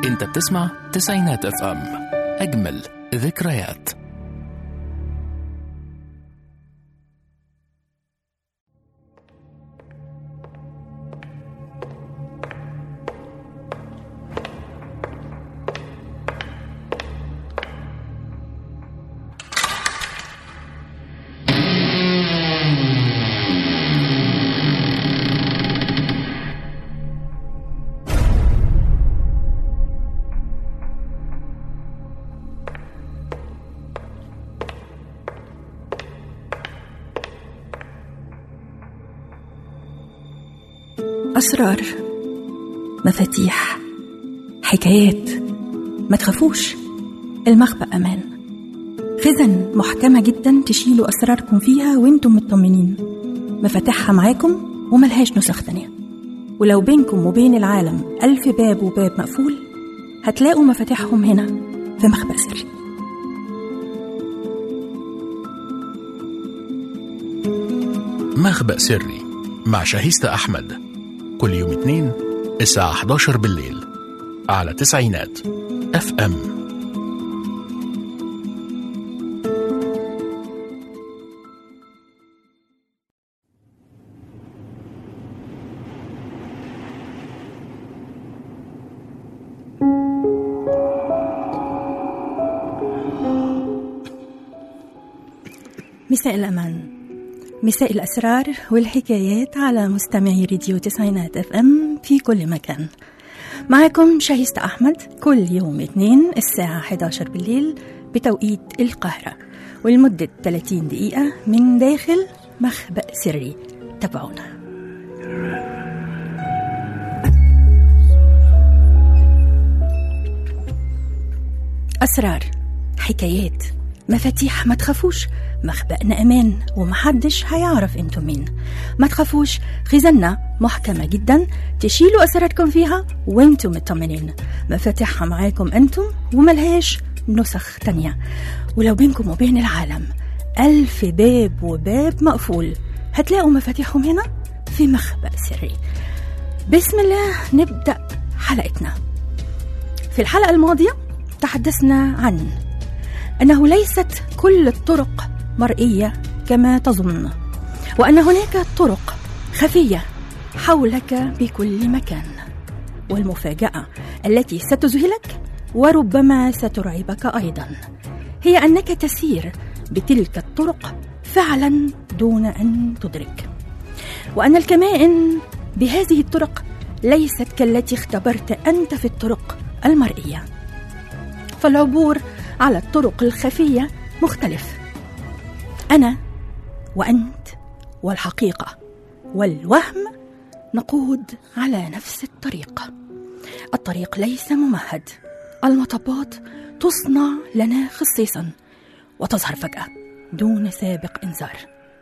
انت بتسمع تسعينات اف ام اجمل ذكريات أسرار مفاتيح حكايات ما تخافوش المخبأ أمان خزن محكمة جدا تشيلوا أسراركم فيها وانتم مطمنين مفاتيحها معاكم وملهاش نسخ تانية ولو بينكم وبين العالم ألف باب وباب مقفول هتلاقوا مفاتيحهم هنا في مخبأ سري مخبأ سري مع شاهيستة أحمد كل يوم اثنين الساعة 11 بالليل على تسعينات اف ام مساء الأمان مساء الأسرار والحكايات على مستمعي راديو تسعينات اف ام في كل مكان معكم شاهيست أحمد كل يوم اثنين الساعة 11 بالليل بتوقيت القاهرة ولمدة 30 دقيقة من داخل مخبأ سري تابعونا أسرار حكايات مفاتيح ما تخافوش مخبأنا أمان ومحدش هيعرف انتم مين ما تخافوش خزاننا محكمة جدا تشيلوا أسراركم فيها وانتم مطمنين مفاتيحها معاكم انتم وملهاش نسخ تانية ولو بينكم وبين العالم ألف باب وباب مقفول هتلاقوا مفاتيحهم هنا في مخبأ سري بسم الله نبدأ حلقتنا في الحلقة الماضية تحدثنا عن أنه ليست كل الطرق مرئية كما تظن وأن هناك طرق خفية حولك بكل مكان والمفاجأة التي ستذهلك وربما سترعبك أيضا هي أنك تسير بتلك الطرق فعلا دون أن تدرك وأن الكمائن بهذه الطرق ليست كالتي اختبرت أنت في الطرق المرئية فالعبور على الطرق الخفية مختلف أنا وأنت والحقيقة والوهم نقود على نفس الطريق الطريق ليس ممهد المطبات تصنع لنا خصيصا وتظهر فجأة دون سابق إنذار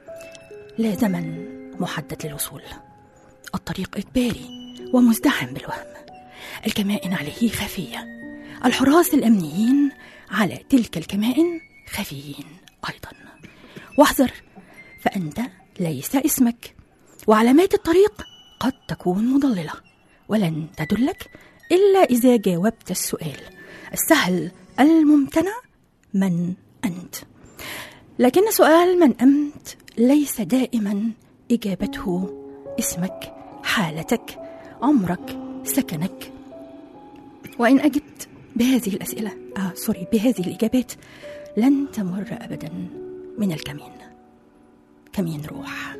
لا زمن محدد للوصول الطريق إجباري ومزدحم بالوهم الكمائن عليه خفية الحراس الأمنيين على تلك الكمائن خفيين أيضا واحذر فأنت ليس اسمك وعلامات الطريق قد تكون مضللة ولن تدلك إلا إذا جاوبت السؤال السهل الممتنع من أنت لكن سؤال من أنت ليس دائما إجابته اسمك حالتك عمرك سكنك وإن أجبت بهذه الأسئلة آه سوري بهذه الإجابات لن تمر أبدا من الكمين كمين روح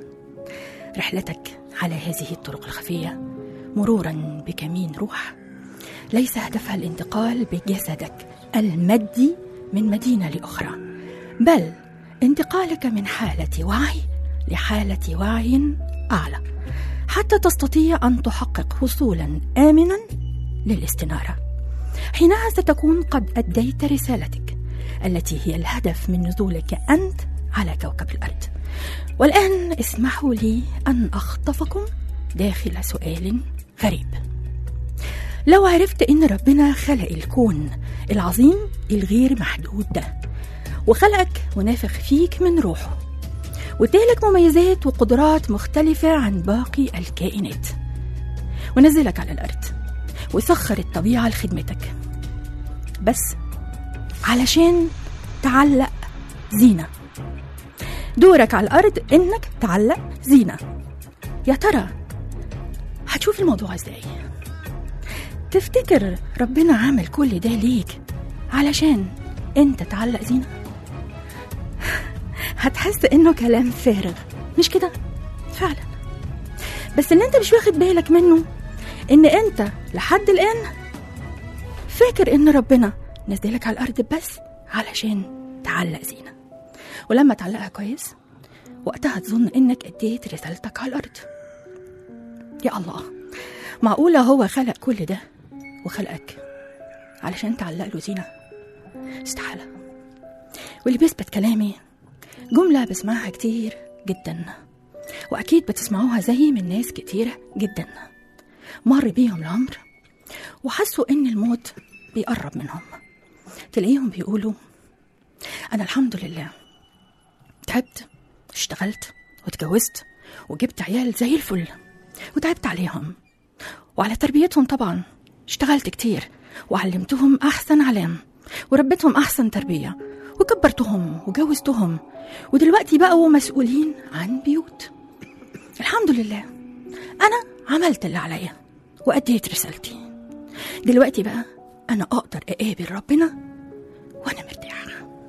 رحلتك على هذه الطرق الخفية مرورا بكمين روح ليس هدفها الانتقال بجسدك المادي من مدينة لأخرى بل انتقالك من حالة وعي لحالة وعي أعلى حتى تستطيع أن تحقق وصولا آمنا للاستنارة حينها ستكون قد أديت رسالتك التي هي الهدف من نزولك أنت على كوكب الأرض والآن اسمحوا لي أن أخطفكم داخل سؤال غريب لو عرفت إن ربنا خلق الكون العظيم الغير محدود ده وخلقك ونافخ فيك من روحه وادالك مميزات وقدرات مختلفة عن باقي الكائنات ونزلك على الأرض وسخر الطبيعة لخدمتك بس علشان تعلق زينة دورك على الأرض إنك تعلق زينة يا ترى هتشوف الموضوع ازاي تفتكر ربنا عمل كل ده ليك علشان انت تعلق زينة هتحس انه كلام فارغ مش كده فعلا بس اللي انت مش واخد بالك منه ان انت لحد الان فاكر ان ربنا نزلك على الارض بس علشان تعلق زينة ولما تعلقها كويس وقتها تظن انك اديت رسالتك على الارض يا الله معقولة هو خلق كل ده وخلقك علشان تعلق له زينة استحالة واللي بيثبت كلامي جملة بسمعها كتير جدا وأكيد بتسمعوها زي من ناس كتيرة جدا مر بيهم العمر وحسوا إن الموت بيقرب منهم تلاقيهم بيقولوا أنا الحمد لله تعبت اشتغلت واتجوزت وجبت عيال زي الفل وتعبت عليهم وعلى تربيتهم طبعا اشتغلت كتير وعلمتهم أحسن علام وربيتهم أحسن تربية وكبرتهم وجوزتهم ودلوقتي بقوا مسؤولين عن بيوت الحمد لله أنا عملت اللي عليا وأديت رسالتي دلوقتي بقى أنا أقدر أقابل ربنا وأنا مرتاحة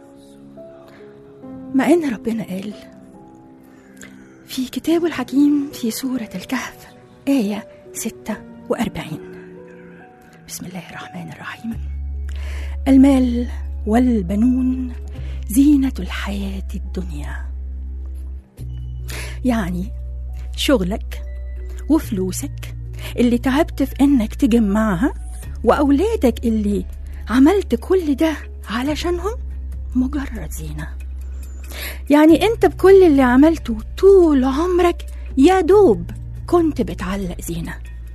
مع إن ربنا قال في كتابه الحكيم في سورة الكهف آية 46 بسم الله الرحمن الرحيم المال والبنون زينة الحياة الدنيا يعني شغلك وفلوسك اللي تعبت في انك تجمعها واولادك اللي عملت كل ده علشانهم مجرد زينه يعني انت بكل اللي عملته طول عمرك يا دوب كنت بتعلق زينه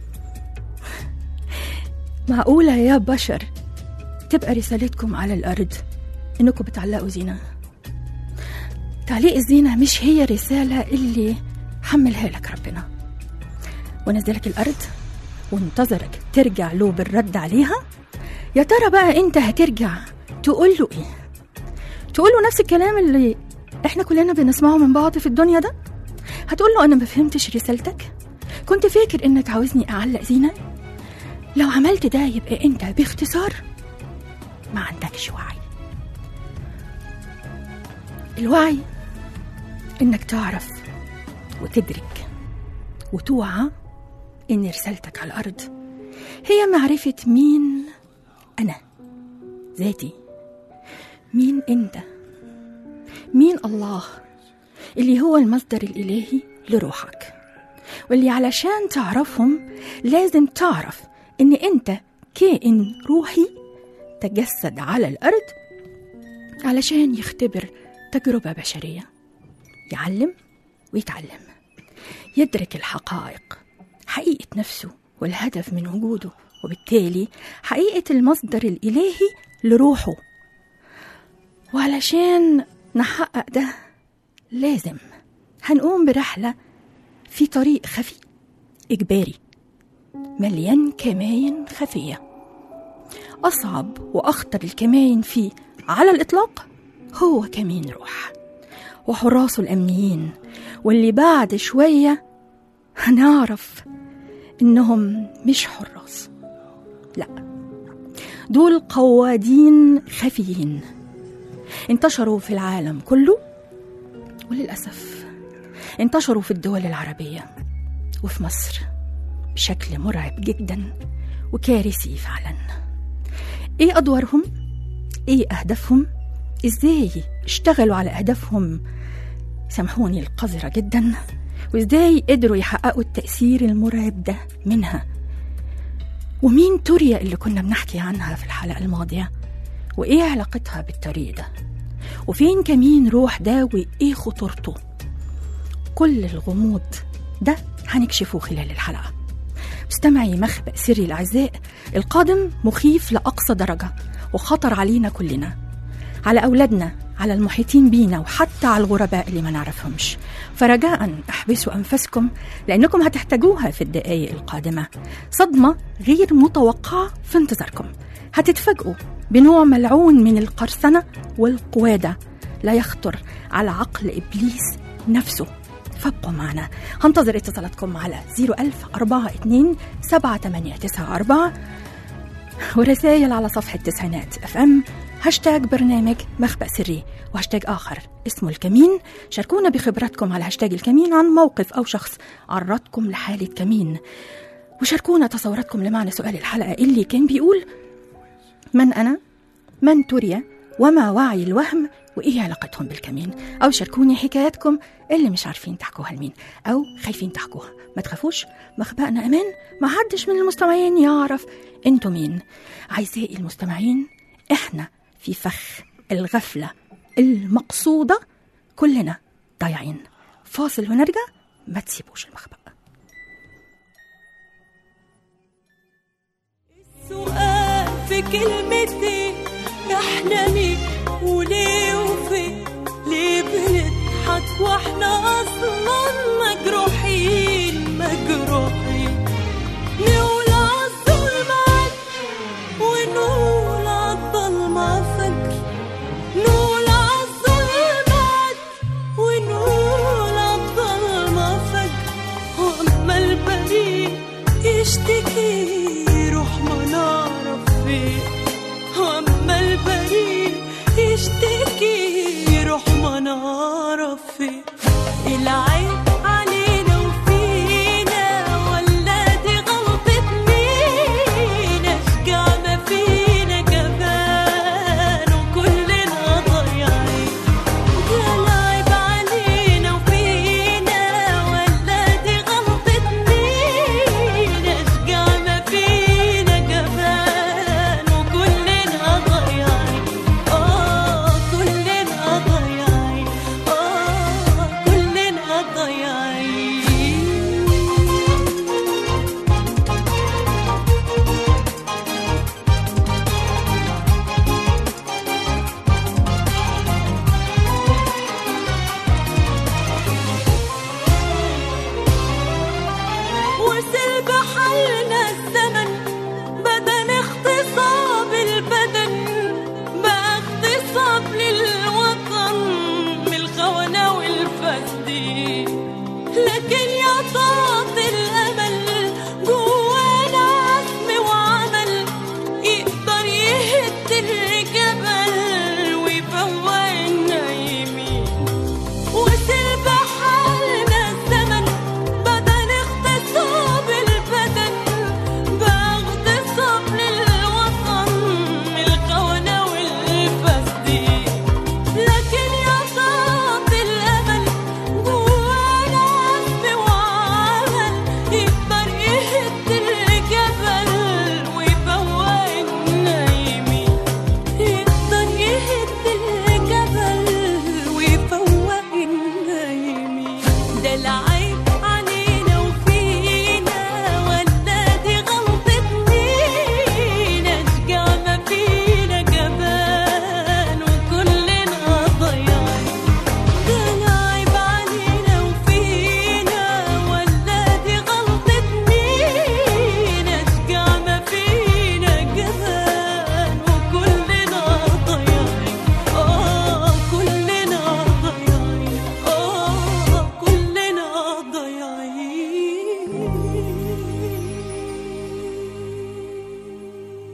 معقوله يا بشر تبقى رسالتكم على الارض انكم بتعلقوا زينه تعليق الزينه مش هي الرساله اللي حملها لك ربنا ونزلك الارض وانتظرك ترجع له بالرد عليها يا ترى بقى انت هترجع تقول له ايه تقول له نفس الكلام اللي احنا كلنا بنسمعه من بعض في الدنيا ده هتقول له انا ما فهمتش رسالتك كنت فاكر انك عاوزني اعلق زينه لو عملت ده يبقى انت باختصار ما عندكش وعي الوعي انك تعرف وتدرك وتوعى ان رسالتك على الارض هي معرفه مين انا ذاتي مين انت مين الله اللي هو المصدر الالهي لروحك واللي علشان تعرفهم لازم تعرف ان انت كائن روحي تجسد على الارض علشان يختبر تجربه بشريه يعلم ويتعلم يدرك الحقائق حقيقه نفسه والهدف من وجوده وبالتالي حقيقه المصدر الالهي لروحه وعلشان نحقق ده لازم هنقوم برحله في طريق خفي اجباري مليان كماين خفيه اصعب واخطر الكماين فيه على الاطلاق هو كمين روح وحراسه الامنيين واللي بعد شويه هنعرف انهم مش حراس لا دول قوادين خفيين انتشروا في العالم كله وللاسف انتشروا في الدول العربيه وفي مصر بشكل مرعب جدا وكارثي فعلا ايه ادوارهم ايه اهدافهم ازاي اشتغلوا على اهدافهم سامحوني القذره جدا وازاي قدروا يحققوا التاثير المرعب ده منها ومين توريا اللي كنا بنحكي عنها في الحلقه الماضيه وايه علاقتها بالطريق ده وفين كمين روح ده وايه خطورته كل الغموض ده هنكشفه خلال الحلقه مستمعي مخبأ سري الأعزاء القادم مخيف لأقصى درجة وخطر علينا كلنا على أولادنا على المحيطين بينا وحتى على الغرباء اللي ما نعرفهمش فرجاء احبسوا أنفسكم لأنكم هتحتاجوها في الدقايق القادمة صدمة غير متوقعة في انتظاركم هتتفاجئوا بنوع ملعون من القرصنة والقوادة لا يخطر على عقل إبليس نفسه فابقوا معنا هنتظر اتصالاتكم على 01042 7894 ورسائل على صفحة تسعينات اف ام هاشتاج برنامج مخبأ سري وهاشتاج آخر اسمه الكمين شاركونا بخبراتكم على هاشتاج الكمين عن موقف أو شخص عرضكم لحالة كمين وشاركونا تصوراتكم لمعنى سؤال الحلقة اللي كان بيقول من أنا؟ من تريا؟ وما وعي الوهم وإيه علاقتهم بالكمين؟ أو شاركوني حكاياتكم اللي مش عارفين تحكوها لمين أو خايفين تحكوها ما تخافوش مخبأنا أمان ما حدش من المستمعين يعرف انتوا مين أعزائي المستمعين إحنا في فخ الغفلة المقصودة كلنا ضايعين فاصل ونرجع ما تسيبوش المخبأ سؤال في كلمتين احلامي وليه وفين ليه بنضحك واحنا اصلا مجروحين مجروحين نقول عالظلمات ونقول عالضلمة فجر نقول عالظلمات ونقول عالضلمة فجر واما البريء يشتكي يروح ما نعرف فين واما البريء يشتكي يروح ما نعرف فين العيب علينا وفينا ولا دي غلطة مين اشجعنا فينا جبان وكلنا ضايعين ده العيب علينا وفينا ولا دي غلطة مين اشجعنا فينا جبان وكلنا ضايعين اه كلنا ضايعين اه كلنا ضايعين وصل بحالنا الزمن بدن اغتصاب البدن بقى اغتصاب للوطن من الخونة والفسدين لكن يا طاقة الأمل جوانا عزم وعمل يقدر يهد الجبل ويفوق النايمين وصل بحالنا الزمن بدن اغتصاب البدن بقى اغتصاب للوطن من الخونة والفسدين لكن يا صوت الأمل جوانا عزم وعمل يقدر يهد الجبل ويفوق النايمين يقدر يهد الجبل ويفوق النايمين ده العيب علينا وفينا ولا دي غلطة مين اشجعنا فينا جبان وكلنا ضايعين ده العيب علينا وفينا ولا دي غلطة مين اشجعنا فينا جبان وكلنا ضايعين اه كلنا ضايعين اه كلنا ضايعين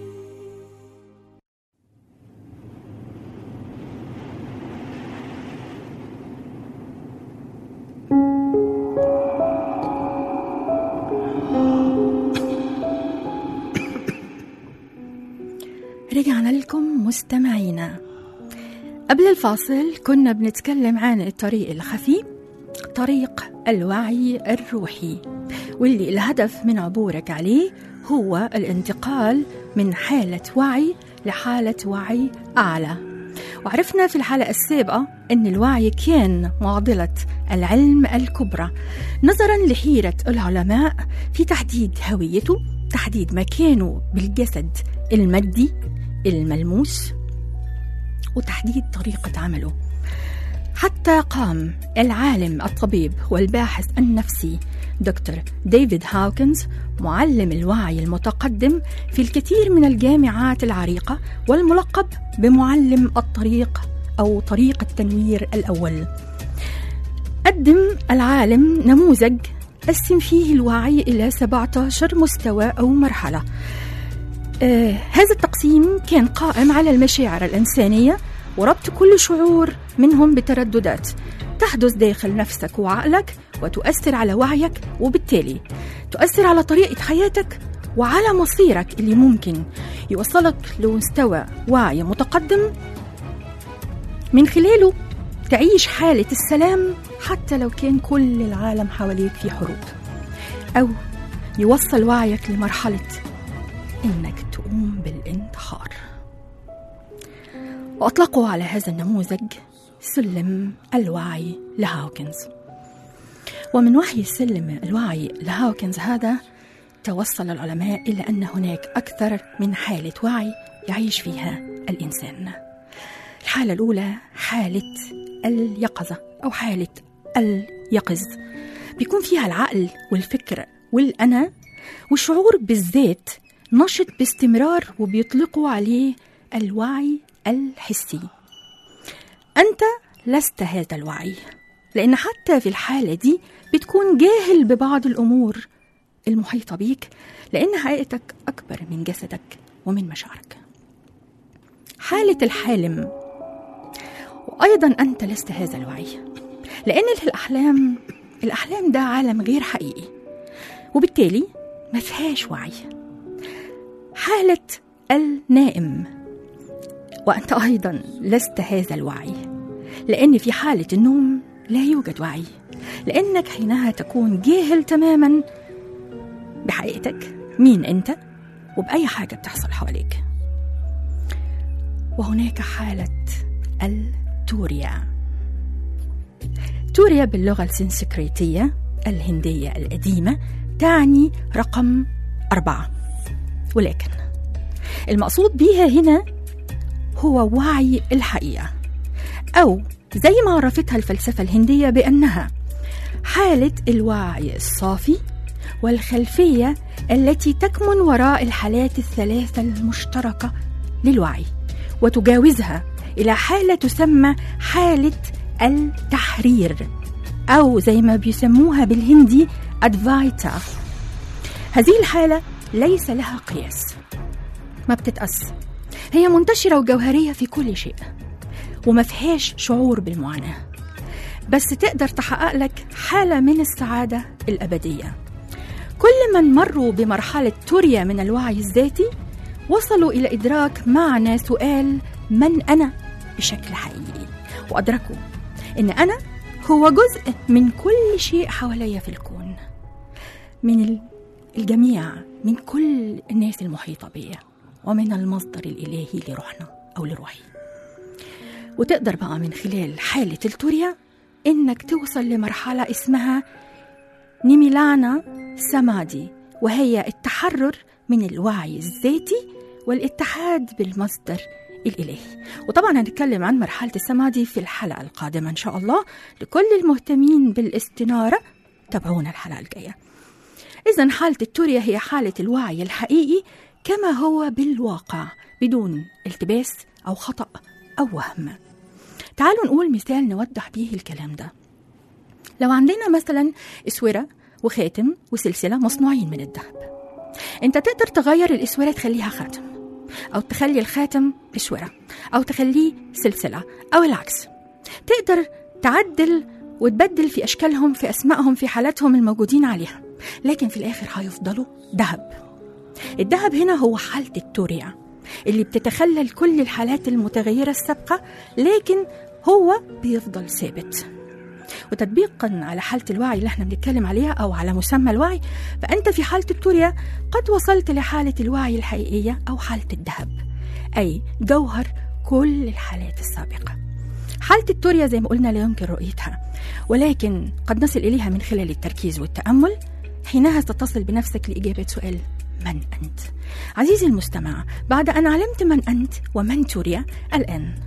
رجعنا لكم مستمعينا قبل الفاصل كنا بنتكلم عن الطريق الخفي طريق الوعي الروحي واللي الهدف من عبورك عليه هو الانتقال من حالة وعي لحالة وعي أعلى وعرفنا في الحلقة السابقة أن الوعي كان معضلة العلم الكبرى نظرا لحيرة العلماء في تحديد هويته تحديد مكانه بالجسد المادي الملموس وتحديد طريقة عمله حتى قام العالم الطبيب والباحث النفسي دكتور ديفيد هاوكنز معلم الوعي المتقدم في الكثير من الجامعات العريقة والملقب بمعلم الطريق أو طريق التنوير الأول قدم العالم نموذج قسم فيه الوعي إلى 17 مستوى أو مرحلة آه هذا التقسيم كان قائم على المشاعر الإنسانية وربط كل شعور منهم بترددات تحدث داخل نفسك وعقلك وتؤثر على وعيك وبالتالي تؤثر على طريقة حياتك وعلى مصيرك اللي ممكن يوصلك لمستوى وعي متقدم من خلاله تعيش حالة السلام حتى لو كان كل العالم حواليك في حروب أو يوصل وعيك لمرحلة إنك تقوم بالانتحار وأطلقوا على هذا النموذج سلم الوعي لهاوكنز ومن وحي سلم الوعي لهاوكنز هذا توصل العلماء إلى أن هناك أكثر من حالة وعي يعيش فيها الإنسان الحالة الأولى حالة اليقظة أو حالة اليقظ بيكون فيها العقل والفكر والأنا والشعور بالذات نشط باستمرار وبيطلقوا عليه الوعي الحسي أنت لست هذا الوعي لأن حتى في الحالة دي بتكون جاهل ببعض الأمور المحيطة بيك لأن حقيقتك أكبر من جسدك ومن مشاعرك حالة الحالم وأيضا أنت لست هذا الوعي لأن الأحلام الأحلام ده عالم غير حقيقي وبالتالي ما فيهاش وعي حالة النائم وأنت أيضا لست هذا الوعي لأن في حالة النوم لا يوجد وعي لأنك حينها تكون جاهل تماما بحقيقتك مين أنت وبأي حاجة بتحصل حواليك وهناك حالة التوريا توريا باللغة السنسكريتية الهندية القديمة تعني رقم أربعة ولكن المقصود بها هنا هو وعي الحقيقة أو زي ما عرفتها الفلسفة الهندية بأنها حالة الوعي الصافي والخلفية التي تكمن وراء الحالات الثلاثة المشتركة للوعي وتجاوزها إلى حالة تسمى حالة التحرير أو زي ما بيسموها بالهندي أدفايتا هذه الحالة ليس لها قياس ما بتتقاس هي منتشرة وجوهرية في كل شيء وما فيهاش شعور بالمعاناة بس تقدر تحقق لك حالة من السعادة الأبدية كل من مروا بمرحلة توريا من الوعي الذاتي وصلوا إلى إدراك معنى سؤال من أنا بشكل حقيقي وأدركوا إن أنا هو جزء من كل شيء حواليا في الكون من الجميع من كل الناس المحيطة بيا ومن المصدر الإلهي لروحنا أو لروحي وتقدر بقى من خلال حالة التوريا إنك توصل لمرحلة اسمها نيميلانا سمادي وهي التحرر من الوعي الذاتي والاتحاد بالمصدر الإلهي وطبعا هنتكلم عن مرحلة السمادي في الحلقة القادمة إن شاء الله لكل المهتمين بالاستنارة تابعونا الحلقة الجاية إذا حالة التوريا هي حالة الوعي الحقيقي كما هو بالواقع بدون التباس أو خطأ أو وهم تعالوا نقول مثال نوضح بيه الكلام ده لو عندنا مثلا اسوره وخاتم وسلسله مصنوعين من الذهب انت تقدر تغير الاسوره تخليها خاتم او تخلي الخاتم اسوره او تخليه سلسله او العكس تقدر تعدل وتبدل في اشكالهم في اسمائهم في حالاتهم الموجودين عليها لكن في الاخر هيفضلوا ذهب الذهب هنا هو حاله التوريا اللي بتتخلل كل الحالات المتغيره السابقه لكن هو بيفضل ثابت وتطبيقا على حالة الوعي اللي احنا بنتكلم عليها أو على مسمى الوعي فأنت في حالة التوريا قد وصلت لحالة الوعي الحقيقية أو حالة الذهب أي جوهر كل الحالات السابقة حالة التوريا زي ما قلنا لا يمكن رؤيتها ولكن قد نصل إليها من خلال التركيز والتأمل حينها تتصل بنفسك لإجابة سؤال من أنت؟ عزيزي المستمع بعد أن علمت من أنت ومن توريا الآن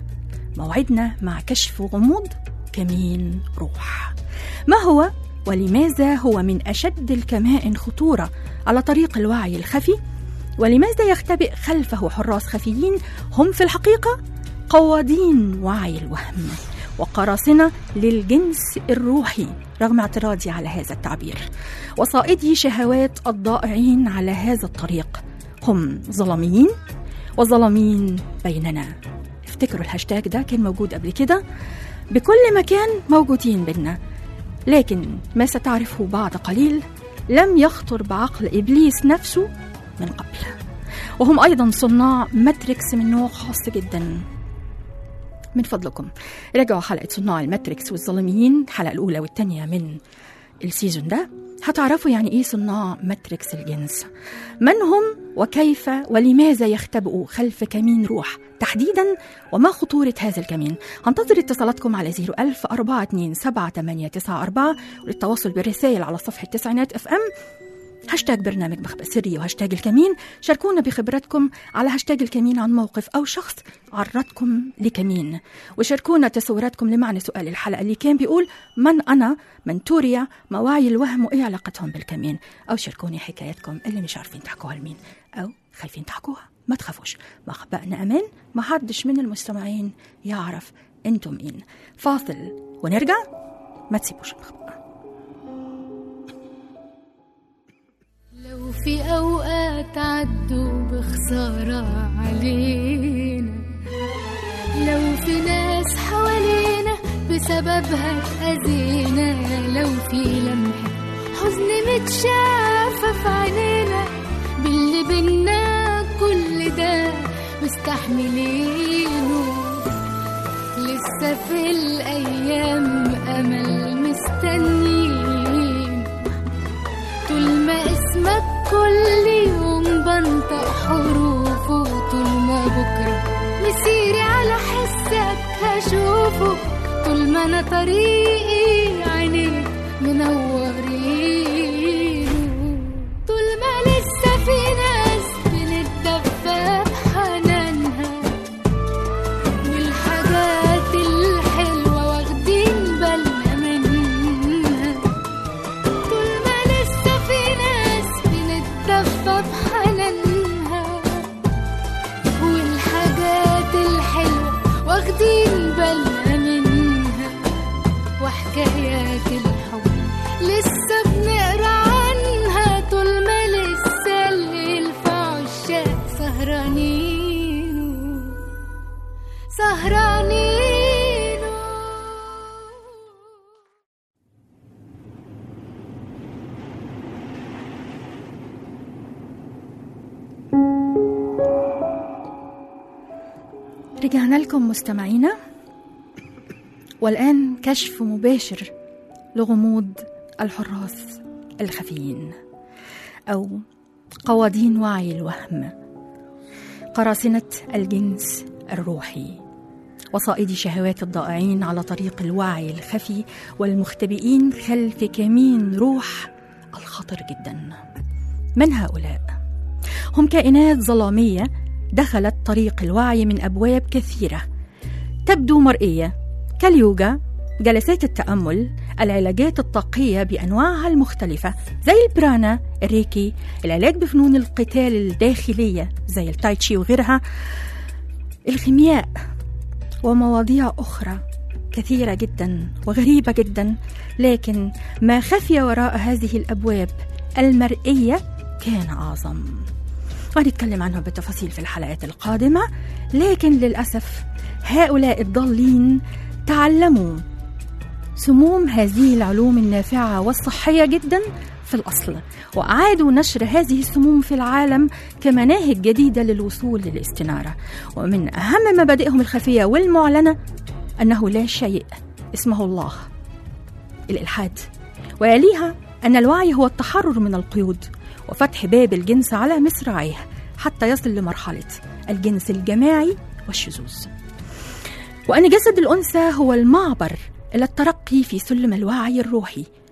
موعدنا مع كشف غموض كمين روح ما هو ولماذا هو من أشد الكمائن خطورة على طريق الوعي الخفي ولماذا يختبئ خلفه حراس خفيين هم في الحقيقة قوادين وعي الوهم وقراصنة للجنس الروحي رغم اعتراضي على هذا التعبير وصائدي شهوات الضائعين على هذا الطريق هم ظلميين وظلمين بيننا افتكروا الهاشتاج ده كان موجود قبل كده بكل مكان موجودين بينا لكن ما ستعرفه بعد قليل لم يخطر بعقل ابليس نفسه من قبل وهم ايضا صناع ماتريكس من نوع خاص جدا من فضلكم راجعوا حلقة صناع الماتريكس والظالميين الحلقة الأولى والثانية من السيزون ده هتعرفوا يعني إيه صناع ماتريكس الجنس من هم وكيف ولماذا يختبئوا خلف كمين روح تحديدا وما خطورة هذا الكمين هنتظر اتصالاتكم على 01000 427 وللتواصل بالرسائل على صفحة تسعينات اف ام هاشتاج برنامج مخبأ سري وهاشتاج الكمين شاركونا بخبرتكم على هاشتاج الكمين عن موقف أو شخص عرضكم لكمين وشاركونا تصوراتكم لمعنى سؤال الحلقة اللي كان بيقول من أنا من توريا مواعي الوهم وإيه علاقتهم بالكمين أو شاركوني حكاياتكم اللي مش عارفين تحكوها لمين أو خايفين تحكوها ما تخافوش مخبأنا أمان ما حدش من المستمعين يعرف انتم مين فاصل ونرجع ما تسيبوش المخبأ لو في أوقات عدوا بخسارة علينا لو في ناس حوالينا بسببها اتأذينا لو في لمحة حزن متشافة في عينينا باللي بينا كل ده مستحملينه لسه في الأيام أمل مستنيين طول ما اسمك كل يوم بنطق حروفه طول ما بكرة مسيري على حسك هشوفه طول ما انا طريقي عينيك منورين طول ما لسه في ناس بنتدفى بحنانها والحاجات الحلوة واخدين بالنا منها طول ما لسه في ناس بنتدفى بحنانها والحاجات الحلوة واخدين بالنا منها وحكايات الحب لسه بنقرا عنها طول ما لسه الليل في عشاق سهرانين سهرانين رجعنا لكم مستمعينا والآن كشف مباشر لغموض الحراس الخفيين أو قوادين وعي الوهم قراصنة الجنس الروحي وصائدي شهوات الضائعين على طريق الوعي الخفي والمختبئين خلف كمين روح الخطر جدا من هؤلاء هم كائنات ظلاميه دخلت طريق الوعي من ابواب كثيره تبدو مرئيه كاليوجا جلسات التامل العلاجات الطاقيه بانواعها المختلفه زي البرانا الريكي العلاج بفنون القتال الداخليه زي التايتشي وغيرها الخيمياء ومواضيع اخرى كثيره جدا وغريبه جدا لكن ما خفي وراء هذه الابواب المرئيه كان اعظم وهنتكلم عنهم بالتفاصيل في الحلقات القادمة لكن للأسف هؤلاء الضالين تعلموا سموم هذه العلوم النافعة والصحية جدا في الأصل وأعادوا نشر هذه السموم في العالم كمناهج جديدة للوصول للاستنارة ومن أهم مبادئهم الخفية والمعلنة أنه لا شيء اسمه الله الإلحاد ويليها أن الوعي هو التحرر من القيود وفتح باب الجنس على مصراعيه حتى يصل لمرحلة الجنس الجماعي والشذوذ وأن جسد الأنثى هو المعبر إلى الترقي في سلم الوعي الروحي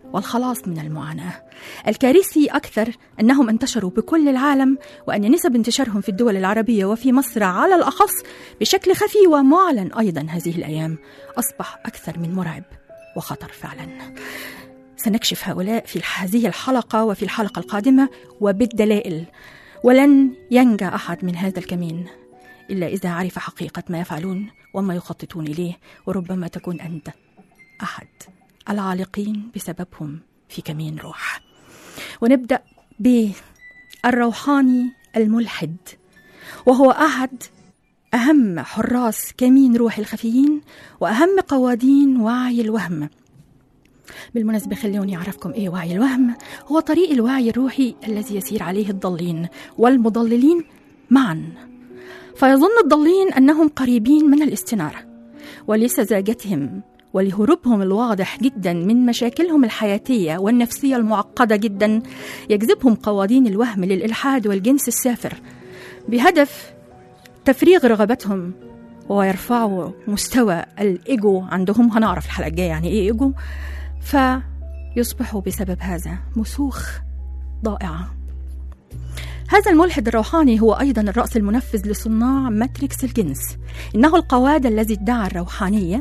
والخلاص من المعاناة الكارثي أكثر أنهم انتشروا بكل العالم وأن نسب انتشارهم في الدول العربية وفي مصر على الأخص بشكل خفي ومعلن أيضا هذه الأيام أصبح أكثر من مرعب وخطر فعلا سنكشف هؤلاء في هذه الحلقة وفي الحلقة القادمة وبالدلائل ولن ينجى أحد من هذا الكمين إلا إذا عرف حقيقة ما يفعلون وما يخططون إليه وربما تكون أنت أحد العالقين بسببهم في كمين روح ونبدأ بالروحاني الملحد وهو أحد أهم حراس كمين روح الخفيين وأهم قوادين وعي الوهم بالمناسبة خلوني أعرفكم إيه وعي الوهم هو طريق الوعي الروحي الذي يسير عليه الضالين والمضللين معا فيظن الضالين أنهم قريبين من الاستنارة ولسذاجتهم ولهروبهم الواضح جدا من مشاكلهم الحياتية والنفسية المعقدة جدا يجذبهم قوانين الوهم للإلحاد والجنس السافر بهدف تفريغ رغبتهم ويرفعوا مستوى الإيجو عندهم هنعرف الحلقة الجاية يعني إيه إيجو فيصبحوا بسبب هذا مسوخ ضائعة هذا الملحد الروحاني هو أيضا الرأس المنفذ لصناع ماتريكس الجنس إنه القواد الذي ادعى الروحانية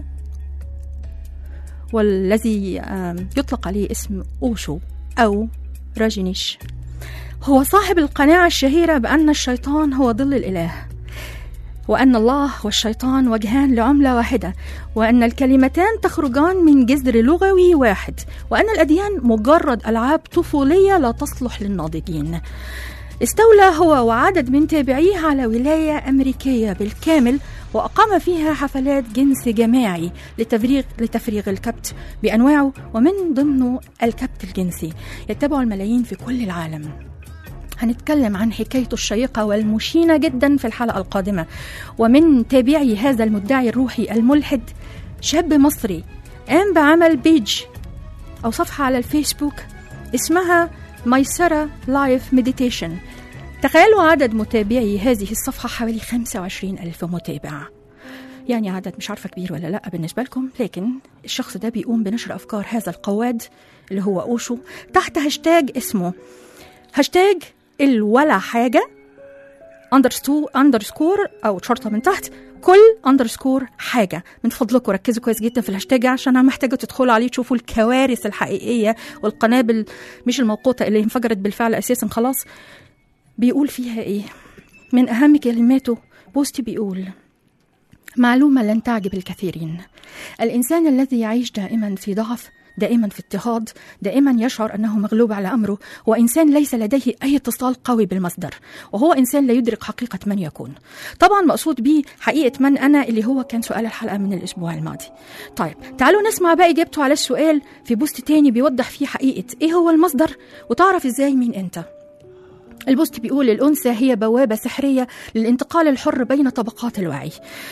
والذي آم، يطلق عليه اسم أوشو أو راجينيش هو صاحب القناعة الشهيرة بأن الشيطان هو ظل الإله وأن الله والشيطان وجهان لعملة واحدة وأن الكلمتان تخرجان من جذر لغوي واحد وأن الأديان مجرد ألعاب طفولية لا تصلح للناضجين استولى هو وعدد من تابعيه على ولاية أمريكية بالكامل وأقام فيها حفلات جنس جماعي لتفريغ لتفريغ الكبت بأنواعه ومن ضمنه الكبت الجنسي يتبعه الملايين في كل العالم هنتكلم عن حكايته الشيقة والمشينة جدا في الحلقة القادمة ومن تابعي هذا المدعي الروحي الملحد شاب مصري قام بعمل بيج أو صفحة على الفيسبوك اسمها ميسرة لايف مديتيشن تخيلوا عدد متابعي هذه الصفحة حوالي 25 ألف متابع يعني عدد مش عارفة كبير ولا لأ بالنسبة لكم لكن الشخص ده بيقوم بنشر أفكار هذا القواد اللي هو أوشو تحت هاشتاج اسمه هاشتاج الولا حاجة اندرستو اندرسكور او شرطه من تحت كل اندرسكور حاجه من فضلكم ركزوا كويس جدا في الهاشتاج عشان انا محتاجه تدخلوا عليه تشوفوا الكوارث الحقيقيه والقنابل مش الموقوته اللي انفجرت بالفعل اساسا خلاص بيقول فيها ايه من اهم كلماته بوستي بيقول معلومه لن تعجب الكثيرين الانسان الذي يعيش دائما في ضعف دائما في اضطهاد دائما يشعر انه مغلوب على امره هو انسان ليس لديه اي اتصال قوي بالمصدر وهو انسان لا يدرك حقيقه من يكون طبعا مقصود به حقيقه من انا اللي هو كان سؤال الحلقه من الاسبوع الماضي طيب تعالوا نسمع بقى اجابته على السؤال في بوست تاني بيوضح فيه حقيقه ايه هو المصدر وتعرف ازاي مين انت البوست بيقول الأنثى هي بوابة سحرية للانتقال الحر بين طبقات الوعي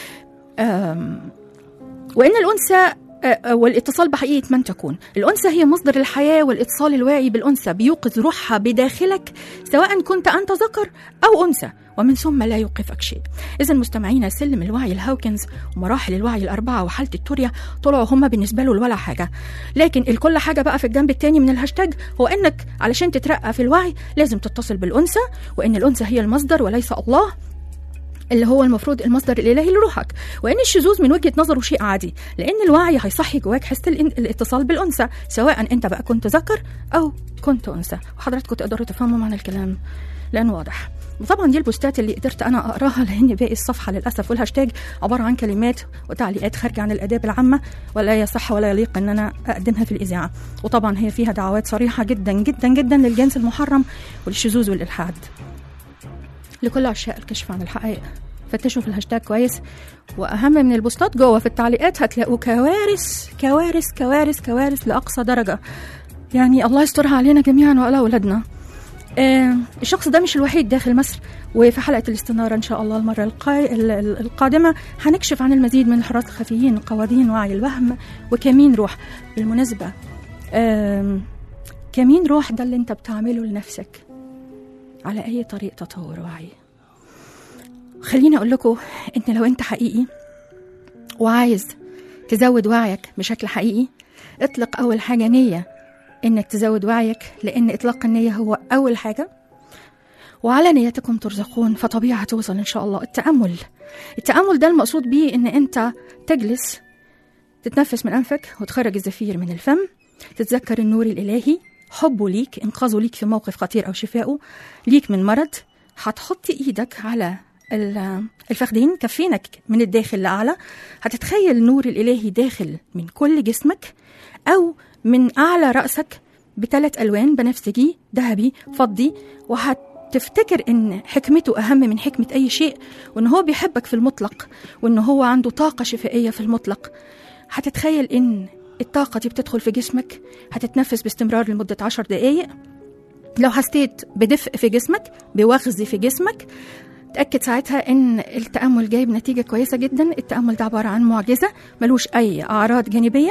أم، وإن الأنثى آه، آه، والاتصال بحقيقة من تكون الأنثى هي مصدر الحياة والاتصال الواعي بالأنثى بيوقظ روحها بداخلك سواء كنت أنت ذكر أو أنثى ومن ثم لا يوقفك شيء إذا مستمعينا سلم الوعي الهاوكنز ومراحل الوعي الأربعة وحالة التوريا طلعوا هم بالنسبة له ولا حاجة لكن الكل حاجة بقى في الجنب التاني من الهاشتاج هو إنك علشان تترقى في الوعي لازم تتصل بالأنثى وإن الأنثى هي المصدر وليس الله اللي هو المفروض المصدر الالهي لروحك وان الشذوذ من وجهه نظره شيء عادي لان الوعي هيصحي جواك حس الان- الاتصال بالانثى سواء انت بقى كنت ذكر او كنت انثى وحضراتكم تقدروا تفهموا معنى الكلام لانه واضح وطبعا دي البوستات اللي قدرت انا اقراها لان باقي الصفحه للاسف والهاشتاج عباره عن كلمات وتعليقات خارجه عن الاداب العامه ولا يصح ولا يليق ان انا اقدمها في الاذاعه وطبعا هي فيها دعوات صريحه جدا جدا جدا للجنس المحرم وللشذوذ والالحاد لكل عشاق الكشف عن الحقائق فتشوا في الهاشتاج كويس واهم من البوستات جوه في التعليقات هتلاقوا كوارث كوارث كوارث كوارث لاقصى درجه يعني الله يسترها علينا جميعا وعلى اولادنا آه الشخص ده مش الوحيد داخل مصر وفي حلقة الاستنارة إن شاء الله المرة القا... ال- ال- القادمة هنكشف عن المزيد من الحراس الخفيين قوادين وعي الوهم وكمين روح بالمناسبة آم، كمين روح ده اللي انت بتعمله لنفسك على أي طريق تطور وعي خليني أقول لكم إن لو أنت حقيقي وعايز تزود وعيك بشكل حقيقي اطلق أول حاجة نية إنك تزود وعيك لأن إطلاق النية هو أول حاجة وعلى نيتكم ترزقون فطبيعي هتوصل إن شاء الله التأمل التأمل ده المقصود بيه إن أنت تجلس تتنفس من أنفك وتخرج الزفير من الفم تتذكر النور الإلهي حبه ليك إنقاذه ليك في موقف خطير أو شفائه ليك من مرض هتحط إيدك على ال- الفخذين كفينك من الداخل لأعلى هتتخيل النور الإلهي داخل من كل جسمك أو من أعلى رأسك بثلاث ألوان بنفسجي ذهبي فضي وهتفتكر إن حكمته أهم من حكمة أي شيء وإن هو بيحبك في المطلق وإن هو عنده طاقة شفائية في المطلق هتتخيل إن الطاقة دي بتدخل في جسمك هتتنفس باستمرار لمدة عشر دقايق لو حسيت بدفء في جسمك بوغز في جسمك تأكد ساعتها إن التأمل جايب نتيجة كويسة جدا التأمل ده عبارة عن معجزة ملوش أي أعراض جانبية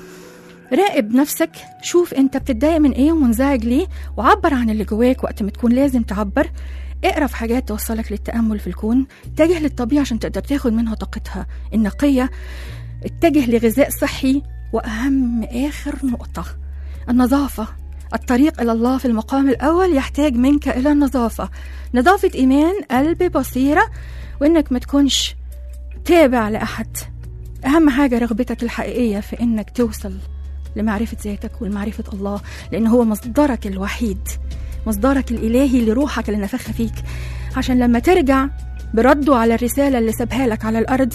راقب نفسك شوف انت بتتضايق من ايه ومنزعج ليه وعبر عن اللي جواك وقت ما تكون لازم تعبر اقرا في حاجات توصلك للتأمل في الكون اتجه للطبيعة عشان تقدر تاخد منها طاقتها النقية اتجه لغذاء صحي وأهم آخر نقطة النظافة الطريق إلى الله في المقام الأول يحتاج منك إلى النظافة نظافة إيمان قلب بصيرة وإنك ما تكونش تابع لأحد أهم حاجة رغبتك الحقيقية في إنك توصل لمعرفة ذاتك ولمعرفة الله لأن هو مصدرك الوحيد مصدرك الإلهي لروحك اللي نفخها فيك عشان لما ترجع برده على الرسالة اللي سابها لك على الأرض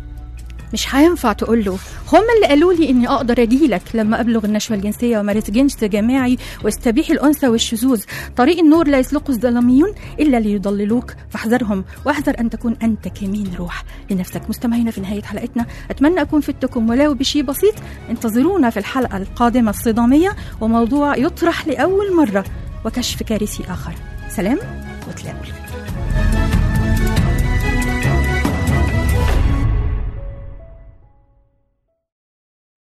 مش هينفع تقول له هم اللي قالوا لي اني اقدر اجيلك لما ابلغ النشوه الجنسيه وامارس جنس جماعي واستبيح الانثى والشذوذ طريق النور لا يسلكه الظلاميون الا ليضللوك فاحذرهم واحذر ان تكون انت كمين روح لنفسك مستمعينا في نهايه حلقتنا اتمنى اكون فدتكم ولو بشيء بسيط انتظرونا في الحلقه القادمه الصداميه وموضوع يطرح لاول مره وكشف كارثي اخر سلام وتلاقوا الخير